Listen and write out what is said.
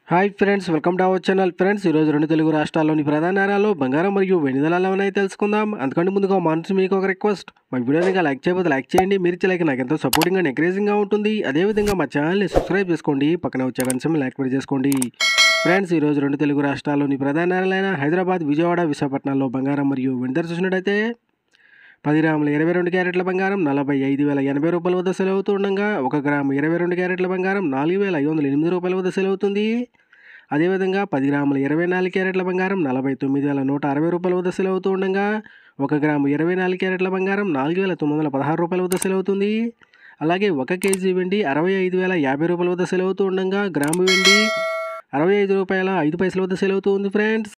hi friends welcome to our channel friends ఈరోజు రెండు తెలుగు రాష్ట్రాల్లోని ప్రధాన నగరాల్లో బంగారం మరియు వెండి ధరలు ఉన్నాయి తెలుసుకుందాం అందుకంటే ముందుగా మనసు మీకు ఒక రిక్వెస్ట్ మా వీడియోని ఇంకా లైక్ చేయకపోతే లైక్ చేయండి మీరు ఇచ్చే లైక్ నాకు ఎంతో సపోర్టింగ్ అండ్ ఎంకరేజింగ్గా ఉంటుంది అదేవిధంగా మా ఛానల్ని సబ్స్క్రైబ్ చేసుకోండి పక్కన వచ్చే కనీసం లైక్ కూడా చేసుకోండి ఫ్రెండ్స్ ఈరోజు రెండు తెలుగు రాష్ట్రాల్లోని ప్రధాన నగరాలైన హైదరాబాద్ విజయవాడ విశాఖపట్నంలో బంగారం మరియు వెండి ధర చూసినట్టయితే పది గ్రాముల ఇరవై రెండు క్యారెట్ల బంగారం నలభై ఐదు వేల ఎనభై రూపాయల వద్ద సెల్ అవుతుండగా ఒక గ్రాము ఇరవై రెండు క్యారెట్ల బంగారం నాలుగు వేల ఐదు వందల ఎనిమిది రూపాయల వద్ద సెల్ అవుతుంది అదేవిధంగా పది గ్రాముల ఇరవై నాలుగు క్యారెట్ల బంగారం నలభై తొమ్మిది వేల నూట అరవై రూపాయల వద్ద సెల్ అవుతూ ఉండగా ఒక గ్రాము ఇరవై నాలుగు క్యారెట్ల బంగారం నాలుగు వేల తొమ్మిది వందల పదహారు రూపాయల వద్ద సెల్ అవుతుంది అలాగే ఒక కేజీ వెండి అరవై ఐదు వేల యాభై రూపాయల వద్ద సెల్ అవుతూ ఉండగా గ్రాము వెండి అరవై ఐదు రూపాయల ఐదు పైసల వద్ద సెల్ అవుతూ ఉంది ఫ్రెండ్స్